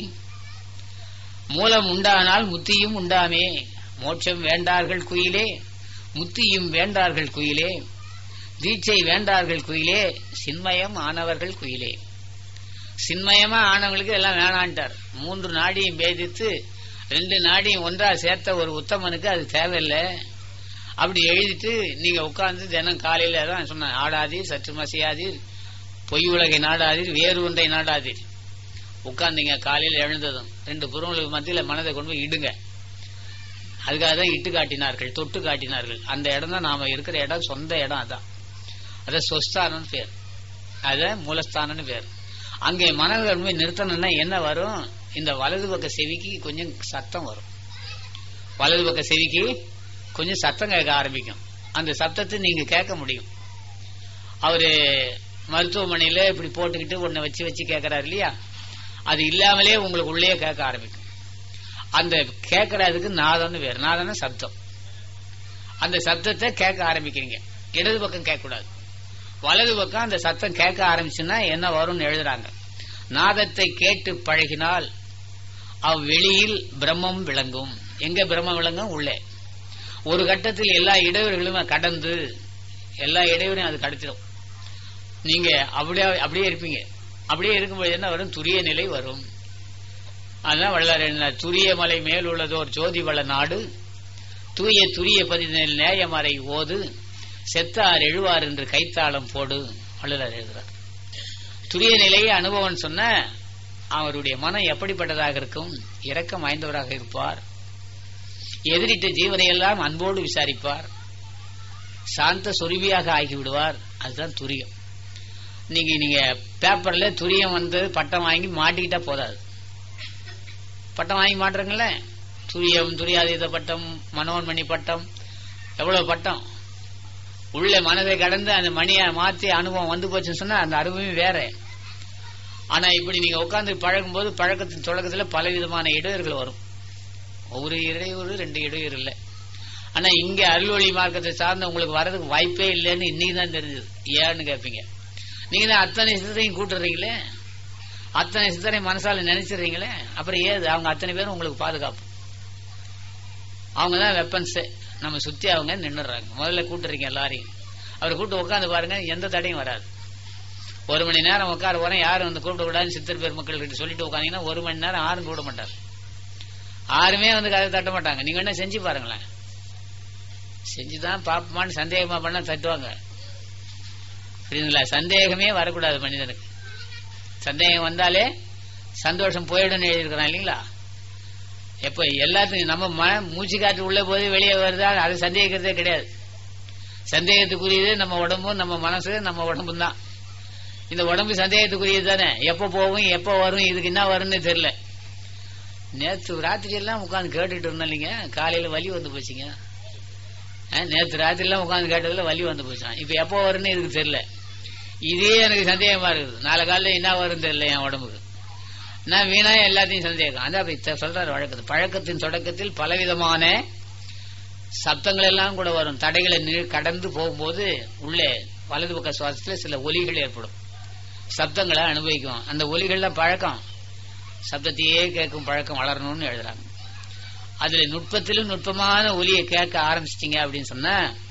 மூலம் உண்டானால் முத்தியும் உண்டாமே மோட்சம் வேண்டார்கள் குயிலே முத்தியும் வேண்டார்கள் குயிலே தீட்சை வேண்டார்கள் குயிலே சின்மயம் ஆனவர்கள் குயிலே சின்மயமா ஆனவங்களுக்கு எல்லாம் வேணான்ட்டார் மூன்று நாடியும் பேதித்து ரெண்டு நாடியும் ஒன்றா சேர்த்த ஒரு உத்தமனுக்கு அது தேவையில்லை அப்படி எழுதிட்டு நீங்க உட்கார்ந்து தினம் காலையில தான் சொன்ன ஆடாதீர் சற்று மசியாதீர் பொய் உலகை நாடாதீர் வேறு ஒன்றை நாடாதீர் உட்கார்ந்தீங்க காலையில் எழுந்ததும் ரெண்டு புறங்களுக்கு மத்தியில மனதை கொண்டு போய் இடுங்க அதுக்காக தான் இட்டு காட்டினார்கள் தொட்டு காட்டினார்கள் அந்த இடம் தான் நாம இருக்கிற இடம் சொந்த இடம் அதான் அத சொஸ்தானம்னு பேர் அத மூலஸ்தானம்னு பேர் அங்கே மனதை போய் நிறுத்தணும்னா என்ன வரும் இந்த வலது பக்க செவிக்கு கொஞ்சம் சத்தம் வரும் வலது பக்க செவிக்கு கொஞ்சம் சத்தம் கேட்க ஆரம்பிக்கும் அந்த சத்தத்தை நீங்க கேட்க முடியும் அவரு மருத்துவமனையில இப்படி போட்டுக்கிட்டு ஒன்ன வச்சு வச்சு கேட்கறாரு இல்லையா அது இல்லாமலே உங்களுக்கு உள்ளே கேட்க ஆரம்பிக்கும் அந்த கேட்கறதுக்கு நாதம்னு வேறு நாதம்னு சப்தம் அந்த சப்தத்தை கேட்க ஆரம்பிக்கிறீங்க இடது பக்கம் கேட்கக்கூடாது வலது பக்கம் அந்த சத்தம் கேட்க ஆரம்பிச்சுன்னா என்ன வரும்னு எழுதுறாங்க நாதத்தை கேட்டு பழகினால் அவ்வெளியில் பிரம்மம் விளங்கும் எங்க பிரம்மம் விளங்கும் உள்ளே ஒரு கட்டத்தில் எல்லா இடைவெளிகளும் கடந்து எல்லா இடைவெளியும் அது கடத்திடும் நீங்க அப்படியே அப்படியே இருப்பீங்க அப்படியே இருக்கும்போது என்ன வரும் துரிய நிலை வரும் அதான் வள்ளலார் என்ன துரிய மலை மேல் உள்ளதோர் ஜோதி வள நாடு தூய துரிய பதினில் நேயமறை ஓது செத்தார் எழுவார் என்று கைத்தாளம் போடு வள்ளலார் எழுதுறார் துரிய நிலையை அனுபவம் சொன்ன அவருடைய மனம் எப்படிப்பட்டதாக இருக்கும் இரக்கம் வாய்ந்தவராக இருப்பார் எதிரிட்ட ஜீவனை எல்லாம் அன்போடு விசாரிப்பார் சாந்த சொருவியாக ஆகிவிடுவார் அதுதான் துரியம் நீங்க நீங்க பேப்பர்ல துரியம் வந்து பட்டம் வாங்கி மாட்டிக்கிட்டா போதாது பட்டம் வாங்கி மாட்டுறீங்களே துரியம் துரியாதீத பட்டம் மனோன்மணி பட்டம் எவ்வளவு பட்டம் உள்ள மனதை கடந்து அந்த மணியை மாத்தி அனுபவம் வந்து போச்சுன்னு சொன்னா அந்த அனுபவம் வேற ஆனா இப்படி நீங்க உட்கார்ந்து பழகும் போது பழக்கத்தின் தொடக்கத்துல பல விதமான இடையூறுகள் வரும் ஒரு இடையூறு ரெண்டு இடையூறு இல்லை ஆனா இங்க அருள்வழி மார்க்கத்தை சார்ந்த உங்களுக்கு வர்றதுக்கு வாய்ப்பே இல்லைன்னு இன்னைக்கு தான் தெரிஞ்சது ஏன்னு கேட்பீங்க நீங்க தான் அத்தனை சித்தரையும் கூட்டுறீங்களே அத்தனை சித்தரை மனசால நினைச்சிடுறீங்களே அப்புறம் ஏது அவங்க அத்தனை பேரும் உங்களுக்கு பாதுகாப்பு அவங்க தான் வெப்பன்ஸ் நம்ம சுத்தி அவங்க நின்னுடுறாங்க முதல்ல கூட்டுறீங்க எல்லாரையும் அவரை கூட்டு உட்காந்து பாருங்க எந்த தடையும் வராது ஒரு மணி நேரம் உட்கார போறேன் யாரும் வந்து கூப்பிட கூடாதுன்னு சித்தர் பெருமக்கள் கிட்ட சொல்லிட்டு உட்காந்தீங்கன்னா ஒரு மணி நேரம் யாரும் கூட மாட்டார் யாருமே வந்து கதை தட்ட மாட்டாங்க நீங்க என்ன செஞ்சு பாருங்களேன் செஞ்சுதான் பாப்பமான்னு சந்தேகமா பண்ணா தட்டுவாங்க புரியுதுங்களா சந்தேகமே வரக்கூடாது மனிதனுக்கு சந்தேகம் வந்தாலே சந்தோஷம் போயிடும்னு எழுதியிருக்கிறான் இல்லைங்களா எப்ப எல்லாத்துக்கும் நம்ம ம- மூச்சு காற்று உள்ள போது வெளியே வருதா அது சந்தேகிக்கிறதே கிடையாது சந்தேகத்துக்குரியது நம்ம உடம்பும் நம்ம மனசு நம்ம உடம்பும் தான் இந்த உடம்பு சந்தேகத்துக்குரியது தானே எப்ப போகும் எப்ப வரும் இதுக்கு என்ன வரும்னு தெரியல நேத்து ராத்திரி எல்லாம் உட்காந்து கேட்டுட்டு இருந்தோம் இல்லைங்க காலையில வலி வந்து போச்சுங்க ஆ, நேத்து ராத்திரி எல்லாம் உட்காந்து கேட்டதுல வலி வந்து போச்சான் இப்ப எப்போ வரும்னு இதுக்கு தெரியல இதே எனக்கு சந்தேகமா இருக்குது நாளை காலையில என்ன வரும் தெரியல என் உடம்புக்கு நான் வீணா எல்லாத்தையும் சந்தேகம் அதான் அப்படி த- சொல்றாரு வழக்கத்து பழக்கத்தின் தொடக்கத்தில் பலவிதமான சப்தங்கள் எல்லாம் கூட வரும் தடைகளை நீ- கடந்து போகும்போது உள்ளே வலது பக்க சுவாசத்துல சில ஒலிகள் ஏற்படும் சப்தங்களை அனுபவிக்கும் அந்த ஒலிகள்லாம் பழக்கம் சப்தத்தையே கேட்கும் பழக்கம் வளரணும்னு எழுதுறாங்க அதுல நுட்பத்திலும் நுட்பமான ஒலியை கேட்க ஆரம்பிச்சிட்டீங்க அப்படின்னு சொன்னா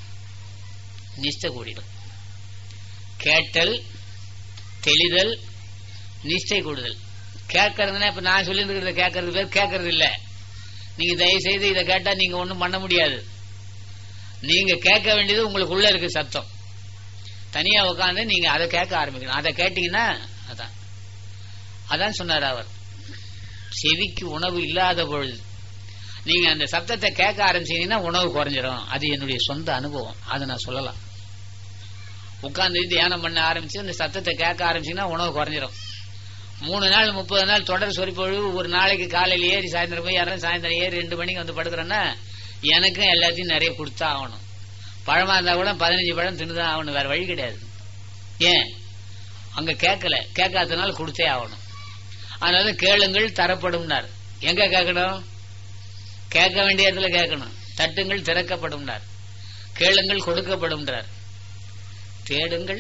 நிஷ்டை கூடிடும் கேட்டல் தெளிதல் நிஷ்டை கூடுதல் கேட்கறதுன்னா இப்ப நான் சொல்லி இருக்கிறத கேட்கறது பேர் கேட்கறது இல்ல நீங்க தயவு செய்து இதை கேட்டா நீங்க ஒண்ணும் பண்ண முடியாது நீங்க கேட்க வேண்டியது உங்களுக்குள்ள இருக்கு சத்தம் தனியா உட்காந்து நீங்க அதை கேட்க ஆரம்பிக்கணும் அதை கேட்டீங்கன்னா அதான் அதான் சொன்னார் அவர் செவிக்கு உணவு இல்லாத பொழுது நீங்க அந்த சத்தத்தை கேட்க ஆரம்பிச்சீங்கன்னா உணவு குறைஞ்சிரும் அது என்னுடைய சொந்த அனுபவம் அதை நான் சொல்லலாம் உட்கார்ந்து தியானம் பண்ண ஆரம்பிச்சு அந்த சத்தத்தை கேட்க ஆரம்பிச்சீங்கன்னா உணவு குறைஞ்சிரும் மூணு நாள் முப்பது நாள் தொடர் சொறிப்பொழுது ஒரு நாளைக்கு காலையில ஏறி சாயந்தரம் போய் யாரும் சாயந்தரம் ஏறி ரெண்டு மணிக்கு வந்து படுக்கிறேன்னா எனக்கும் எல்லாத்தையும் நிறைய கொடுத்தா ஆகணும் பழமா இருந்தா கூட பதினஞ்சு பழம் தின்னுதான் ஆகணும் வேற வழி கிடையாது ஏன் அங்க கேட்கல கேட்காதனால கொடுத்தே ஆகணும் அதனால கேளுங்கள் தரப்படும்னார் எங்க கேட்கணும் கேட்க வேண்டிய இடத்துல கேட்கணும் தட்டுங்கள் திறக்கப்படும்னார் கேளுங்கள் கொடுக்கப்படும்ன்றார் தேடுங்கள்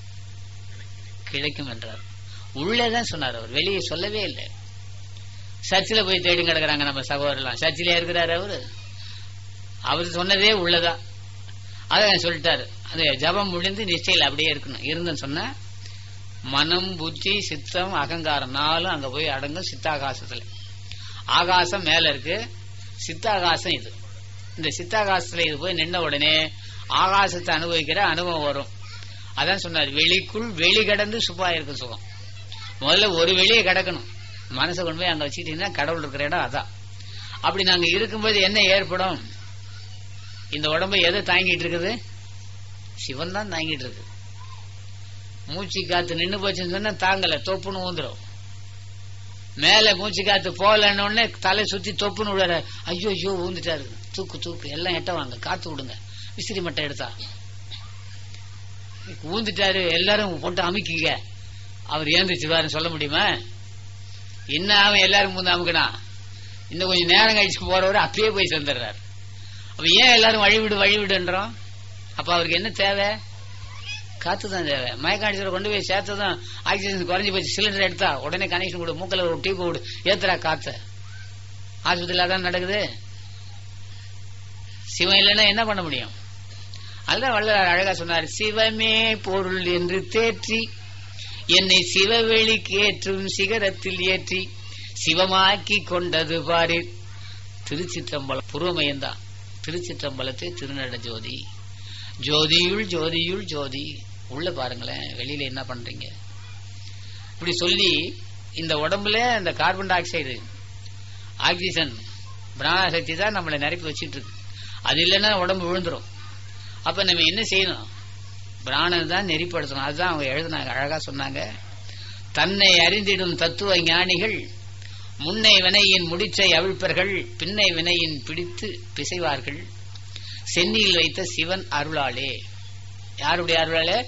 கிடைக்கும் என்றார் உள்ளேதான் சொன்னார் அவர் வெளியே சொல்லவே இல்லை சர்ச்சில் போய் தேடி கிடக்குறாங்க நம்ம சகோதரர்லாம் சர்ச்சிலே இருக்கிறாரு அவரு அவர் சொன்னதே உள்ளதா அதை சொல்லிட்டாரு அது ஜபம் முடிந்து நிச்சயம் அப்படியே இருக்கணும் இருந்துன்னு சொன்னா மனம் புத்தி சித்தம் அகங்காரம் நாலும் அங்க போய் அடங்கும் சித்தாகாசத்துல ஆகாசம் மேல இருக்கு சித்தாகாசம் இது இந்த சித்தாகாசத்துல இது போய் நின்ன உடனே ஆகாசத்தை அனுபவிக்கிற அனுபவம் வரும் அதான் சொன்னார் வெளிக்குள் வெளி கடந்து சுப்பா இருக்கும் சுகம் முதல்ல ஒரு வெளியே கிடக்கணும் மனசை கொண்டு போய் அங்க வச்சுக்கிட்டீங்கன்னா கடவுள் இருக்கிற இடம் அதான் அப்படி நாங்க இருக்கும்போது என்ன ஏற்படும் இந்த உடம்பு எதை தாங்கிட்டு இருக்குது சிவன் தான் தாங்கிட்டு இருக்கு மூச்சு காத்து நின்னு போச்சுன்னு சொன்னா தாங்கல தொப்புன்னு ஊந்துரும் மேல மூச்சு காத்து போகலன்னு உடனே தலை சுத்தி தொப்புன்னு விடுற ஐயோ ஐயோ ஊந்துட்டாரு தூக்கு தூக்கு எல்லாம் எட்ட வாங்க காத்து விடுங்க விசிறி மட்டை எடுத்தா ஊந்துட்டாரு எல்லாரும் போட்டு அமுக்கிங்க அவர் ஏந்திரிச்சுவாருன்னு சொல்ல முடியுமா என்ன அவன் எல்லாரும் முந்து அமுக்கனா இன்னும் கொஞ்சம் நேரம் கழிச்சு போறவரு அப்பயே போய் சேர்ந்துடுறாரு அப்ப ஏன் எல்லாரும் வழிவிடு வழிவிடுன்றோம் அப்ப அவருக்கு என்ன தேவை காத்து தான் தேவை மயக்காடிச்சல கொண்டு போய் சேர்த்ததும் ஆக்சிஜன் குறைஞ்சு போச்சு சிலிண்டர் எடுத்தா உடனே கனெக்ஷன் கொடு மூக்கல ஒரு டியூப் விடு ஏத்துறா காத்த ஆஸ்பத்திரியில தான் நடக்குது சிவன் இல்லைன்னா என்ன பண்ண முடியும் அதுதான் வள்ளலார் அழகா சொன்னார் சிவமே பொருள் என்று தேற்றி என்னை சிவவெளிக்கு ஏற்றும் சிகரத்தில் ஏற்றி சிவமாக்கி கொண்டது பாரு திருச்சிற்றம்பலம் புருவமயம்தான் திருச்சிற்றம்பலத்தை திருநட ஜோதி ஜோதியுள் ஜோதியுள் ஜோதி உள்ள பாருங்களேன் வெளியில என்ன பண்றீங்க இப்படி சொல்லி இந்த உடம்புல இந்த கார்பன் டை ஆக்சைடு ஆக்சிஜன் பிராணசக்தி தான் நம்மளை நிரப்பி வச்சிட்டு இருக்கு அது இல்லைன்னா உடம்பு விழுந்துரும் அப்ப நம்ம என்ன செய்யணும் பிராணன் தான் நெறிப்படுத்தணும் அதுதான் அவங்க எழுதினாங்க அழகா சொன்னாங்க தன்னை அறிந்திடும் தத்துவ ஞானிகள் முன்னை வினையின் முடிச்சை அவிழ்ப்பர்கள் பின்னை வினையின் பிடித்து பிசைவார்கள் சென்னியில் வைத்த சிவன் அருளாளே யாருடைய அருளாளே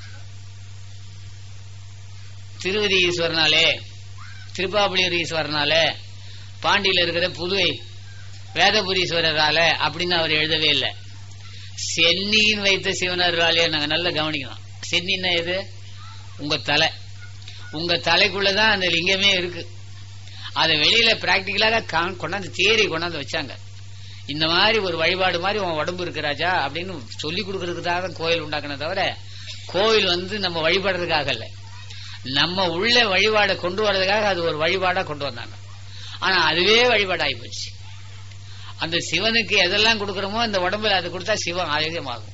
திருவதி ஈஸ்வரனாலே திருப்பாப்புலியூர் ஈஸ்வரனாலே பாண்டியில இருக்கிற புதுவை வேதபுரீஸ்வரரால அப்படின்னு அவர் எழுதவே இல்லை சென்னியின் வைத்த சிவனர்களாலே நாங்க நல்லா கவனிக்கணும் சென்னின்னா எது உங்க தலை உங்க தலைக்குள்ளதான் அந்த லிங்கமே இருக்கு அதை வெளியில பிராக்டிக்கலாக கா- கொண்டாந்து தியரி கொண்டாந்து வச்சாங்க இந்த மாதிரி ஒரு வழிபாடு மாதிரி உன் உடம்பு இருக்கு ராஜா அப்படின்னு சொல்லி கொடுக்கறதுக்காக தான் கோயில் உண்டாக்குனே தவிர கோயில் வந்து நம்ம வழிபடுறதுக்காக இல்ல நம்ம உள்ள வழிபாடை கொண்டு வர்றதுக்காக அது ஒரு வழிபாடா கொண்டு வந்தாங்க ஆனா அதுவே வழிபாடாகி போச்சு அந்த சிவனுக்கு எதெல்லாம் கொடுக்கறோமோ இந்த உடம்புல அது கொடுத்தா சிவம் அதிகமாகும்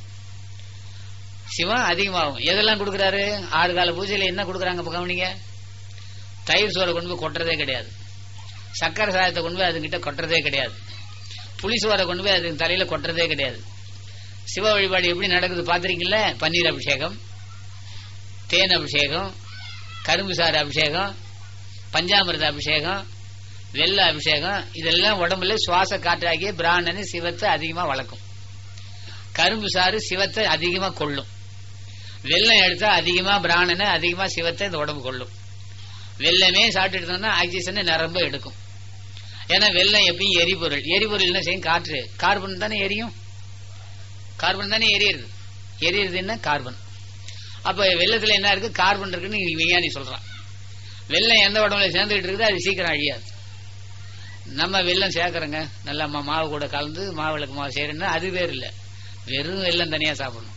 சிவம் அதிகமாகும் எதெல்லாம் கொடுக்கறாரு ஆறு கால பூஜையில என்ன கொடுக்கறாங்க இப்ப கவனிங்க தயிர் சோறை கொண்டு போய் கொட்டுறதே கிடையாது சக்கரை சாதத்தை கொண்டு போய் அதுங்கிட்ட கொட்டுறதே கிடையாது புளி சோறை கொண்டு போய் அதுக்கு தலையில கொட்டுறதே கிடையாது சிவ வழிபாடு எப்படி நடக்குது பாத்திருக்கீங்கள பன்னீர் அபிஷேகம் தேன் அபிஷேகம் கரும்பு சாறு அபிஷேகம் பஞ்சாமிர்த அபிஷேகம் வெள்ள அபிஷேகம் இதெல்லாம் உடம்புல சுவாச காற்றாகிய பிராணனு சிவத்தை அதிகமா வளர்க்கும் கரும்பு சாறு சிவத்தை அதிகமா கொள்ளும் வெள்ளம் எடுத்தா அதிகமா பிராணனை அதிகமா சிவத்தை இந்த உடம்பு கொள்ளும் வெள்ளமே சாப்பிட்டு இருந்தோம்னா ஆக்சிஜனை நிரம்ப எடுக்கும் ஏன்னா வெள்ளம் எப்பயும் எரிபொருள் எரிபொருள் என்ன செய்யும் காற்று கார்பன் தானே எரியும் கார்பன் தானே எரியுது எரியுது என்ன கார்பன் அப்ப வெள்ளத்துல என்ன இருக்கு கார்பன் இருக்குன்னு இங்க விஞ்ஞானி சொல்றான் வெள்ளம் எந்த உடம்புல சேர்ந்துகிட்டு இருக்குது அது சீக்கிரம் அழியாது நம்ம வெள்ளம் சேர்க்கறோங்க நல்லா மா- மாவு கூட கலந்து மாவுளுக்கு மாவு செய்யறோம்னா அது வேறு இல்ல வெறும் வெள்ளம் தனியா சாப்பிடணும்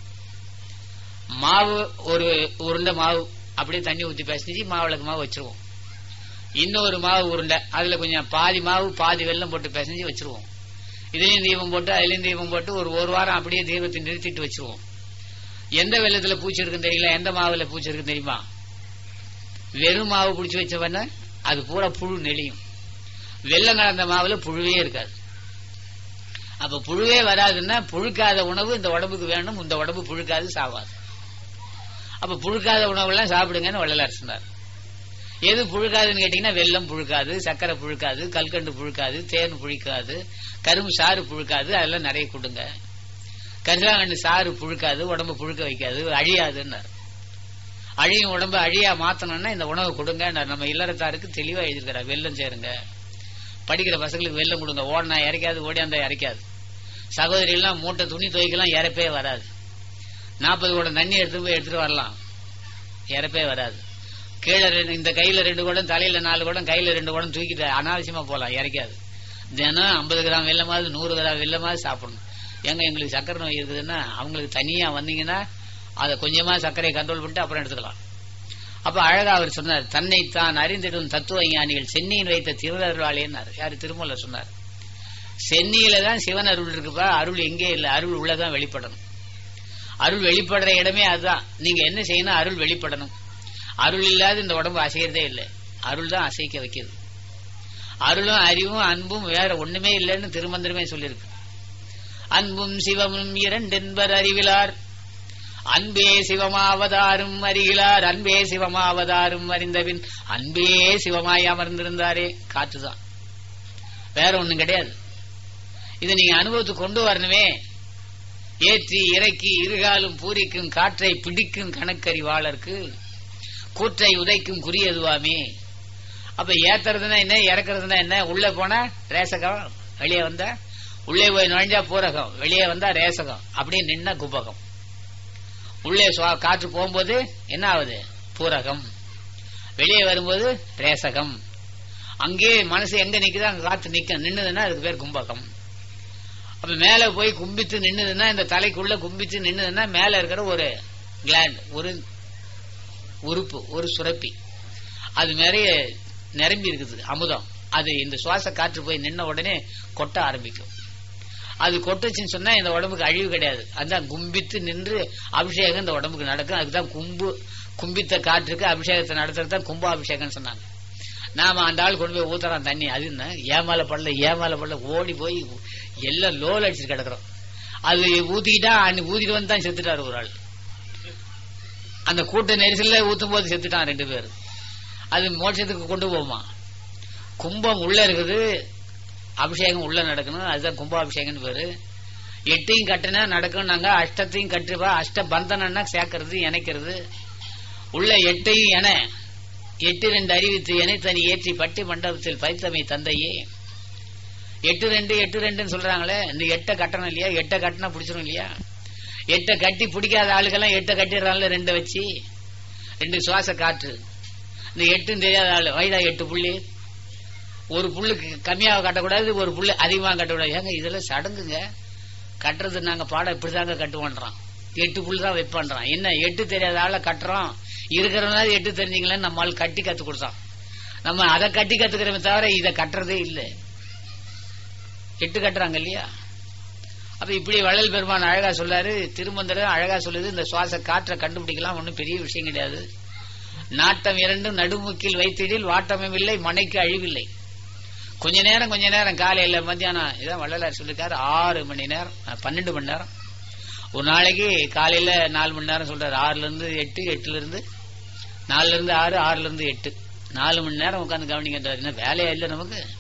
மாவு ஒரு உருண்டை மாவு அப்படியே தண்ணி ஊத்தி பிசைஞ்சு மாவுளுக்கு மாவு வச்சிருவோம் இன்னொரு மாவு உருண்டை அதுல கொஞ்சம் பாதி மாவு பாதி வெல்லம் போட்டு பிசைஞ்சு வச்சிருவோம் இதுலயும் தீபம் போட்டு அதுலயும் தீபம் போட்டு ஒரு ஒரு வாரம் அப்படியே தீபத்தை நிறுத்திட்டு வச்சிருவோம் எந்த வெள்ளத்துல பூச்சி இருக்குன்னு தெரியல எந்த மாவுல பூச்சி இருக்குன்னு தெரியுமா வெறும் மாவு பிடிச்சி வச்சவன அது பூரா புழு நெளியும் வெள்ளம் கலந்த மாவுல புழுவே இருக்காது அப்ப புழுவே வராதுன்னா புழுக்காத உணவு இந்த உடம்புக்கு வேணும் இந்த உடம்பு புழுக்காது சாவாது அப்ப புழுக்காத உணவுலாம் சாப்பிடுங்கன்னு வள்ளலார் சொன்னார் எது புழுக்காதுன்னு கேட்டீங்கன்னா வெல்லம் புழுக்காது சக்கரை புழுக்காது கல்கண்டு புழுக்காது தேன் புழுக்காது கரும்பு சாறு புழுக்காது அதெல்லாம் நிறைய கொடுங்க கரிசாங்கண்ணு சாறு புழுக்காது உடம்பு புழுக்க வைக்காது அழியாதுன்னார் அழியும் உடம்பு அழியா மாத்தணும்னா இந்த உணவு கொடுங்க நம்ம இல்லறத்தாருக்கு தெளிவா எழுதியிருக்கிறார் வெல்லம் சேருங்க படிக்கிற பசங்களுக்கு வெல்லம் கொடுங்க ஓடினா இறைக்காது ஓடியாந்தா இறைக்காது சகோதரிகள்லாம் மூட்டை துணி துவைக்கலாம் இறப்பே வராது நாற்பது குடம் தண்ணி எடுத்து போய் எடுத்துட்டு வரலாம் இறப்பே வராது கீழே ரெண்டு இந்த கையில ரெண்டு குடம் தலையில நாலு குடம் கையில ரெண்டு குடம் தூக்கிட்டு அனாவசியமா போலாம் இறக்காது தினம் ஐம்பது கிராம் வெள்ளமாவது நூறு கிராம் வெள்ளமாவது சாப்பிடணும் எங்க எங்களுக்கு சக்கரை நோய் இருக்குதுன்னா அவங்களுக்கு தனியா வந்தீங்கன்னா அதை கொஞ்சமா சர்க்கரையை கண்ட்ரோல் பண்ணிட்டு அப்புறம் எடுத்துக்கலாம் அப்ப அழகா அவர் சொன்னார் தன்னை தான் அறிந்திடும் தத்துவ ஞானிகள் சென்னியில் வைத்த திருவருளாளேன்னார் யாரு திருமூலர் சொன்னார் சென்னியில தான் சிவன் அருள் இருக்குப்பா அருள் எங்கே இல்லை அருள் உள்ளதான் வெளிப்படணும் அருள் வெளிப்படுற இடமே அதுதான் நீங்க என்ன செய்யணும் அருள் வெளிப்படணும் அருள் இல்லாத இந்த உடம்பு அசையறதே இல்லை அருள் தான் அசைக்க வைக்கிறது அருளும் அறிவும் அன்பும் வேற ஒண்ணுமே இல்லைன்னு திருமந்திரமே சொல்லியிருக்கு அன்பும் சிவமும் இரண்டென்பர் அறிவிலார் அன்பே சிவமாவதாரும் அறிகிறார் அன்பே சிவமாவதாரும் அறிந்தபின் அன்பே சிவமாய் அமர்ந்திருந்தாரே காற்றுதான் வேற ஒண்ணும் கிடையாது இதை நீங்க அனுபவத்துக்கு கொண்டு வரணுமே ஏற்றி இறக்கி இருகாலும் பூரிக்கும் காற்றை பிடிக்கும் கணக்கறிவாளருக்கு கூற்றை உதைக்கும் குறியதுவாமே அப்ப ஏத்துறதுன்னா என்ன இறக்குறதுன்னா என்ன உள்ள போனா ரேசகம் வெளியே வந்தா உள்ளே போய் நுழைஞ்சா பூரகம் வெளியே வந்தா ரேசகம் அப்படியே நின்னா குபகம் உள்ளே சுவா- காற்று போகும்போது என்ன ஆகுது பூரகம் வெளியே வரும்போது ரேசகம் அங்கே மனசு எங்க நிக்குதோ அங்க காத்து நிக்க நின்னுதுன்னா அதுக்கு பேர் கும்பகம் அப்ப மேல போய் கும்பித்து நின்னுதுன்னா இந்த தலைக்குள்ள கும்பித்து நின்னுதுன்னா மேல இருக்கிற ஒரு கிளாண்ட் ஒரு உறுப்பு ஒரு சுரப்பி அது நிறைய நிரம்பி இருக்குது அமுதம் அது இந்த சுவாச காற்று போய் நின்ன உடனே கொட்ட ஆரம்பிக்கும் அது கொட்டுச்சுன்னு சொன்னா இந்த உடம்புக்கு அழிவு கிடையாது அதுதான் கும்பித்து நின்று அபிஷேகம் இந்த உடம்புக்கு நடக்கும் அதுக்குதான் கும்பு கும்பித்த காற்றுக்கு அபிஷேகத்தை நடத்துறது தான் கும்பாபிஷேகம் சொன்னாங்க நாம அந்த ஆள் கொண்டு போய் ஊத்துறான் தண்ணி அது என்ன ஏமால படல ஏமால படல ஓடி போய் எல்லாம் லோல் அடிச்சுட்டு கிடக்குறோம் அது ஊத்திக்கிட்டா அன்னைக்கு ஊத்திட்டு வந்து தான் செத்துட்டாரு ஒரு ஆள் அந்த கூட்ட நெரிசல்ல ஊத்தும் போது செத்துட்டான் ரெண்டு பேர் அது மோட்சத்துக்கு கொண்டு போகுமா கும்பம் உள்ள இருக்குது அபிஷேகம் உள்ள நடக்கணும் அதுதான் கும்பாபிஷேகம்னு பேரு எட்டையும் கட்டினா நடக்கும்னாங்க அஷ்டத்தையும் கட்டுவா அஷ்ட பந்தனம்னா சேர்க்கறது இணைக்கிறது உள்ள எட்டையும் என எட்டு ரெண்டு அறிவித்து எனை தனி ஏற்றி பட்டி மண்டபத்தில் பைத்தமை தந்தையே எட்டு ரெண்டு எட்டு ரெண்டுன்னு சொல்றாங்களே இந்த எட்டை கட்டணும் இல்லையா எட்டை கட்டினா பிடிச்சிரும் இல்லையா எட்டை கட்டி பிடிக்காத ஆளுக்கெல்லாம் எட்டை கட்டிடுறாங்கல்ல ரெண்டை வச்சு ரெண்டு சுவாச காற்று இந்த எட்டும் தெரியாத ஆளு வயதா எட்டு புள்ளி ஒரு புல்லுக்கு கம்மியாக கட்டக்கூடாது ஒரு புல்லு அதிகமாக கட்டக்கூடாது ஏங்க இதெல்லாம் சடங்குங்க கட்டுறது நாங்க பாடம் இப்படிதாங்க கட்டுவோன்றான் எட்டு புல் தான் வைப்பான்றான் என்ன எட்டு தெரியாத ஆளை கட்டுறோம் இருக்கிறவனால எட்டு தெரிஞ்சிங்களேன்னு நம்ம ஆள் கட்டி கத்து கொடுத்தான் நம்ம அதை கட்டி கத்துக்கிறோமே தவிர இதை கட்டுறதே இல்லை எட்டு கட்டுறாங்க இல்லையா அப்ப இப்படி வள்ளல் பெருமான் அழகா சொல்லாரு திருமந்திரம் அழகா சொல்லுது இந்த சுவாச காற்றை கண்டுபிடிக்கலாம் ஒன்றும் பெரிய விஷயம் கிடையாது நாட்டம் இரண்டும் நடுமுக்கில் வைத்திடில் வாட்டமும் இல்லை மனைக்கு அழிவில்லை கொஞ்ச நேரம் கொஞ்ச நேரம் காலையில மத்தியானம் இதான் வள்ளலார் சொல்லிருக்காரு ஆறு மணி நேரம் அஹ், பன்னெண்டு மணி நேரம் ஒரு நாளைக்கு காலையில நாலு மணி நேரம் சொல்றாரு ஆறுல இருந்து எட்டு எட்டுல இருந்து நாலுல இருந்து ஆறு ஆறுல இருந்து எட்டு நாலு மணி நேரம் உட்காந்து கவனிக்கின்றாரு என்ன வேலையா இல்லை நமக்கு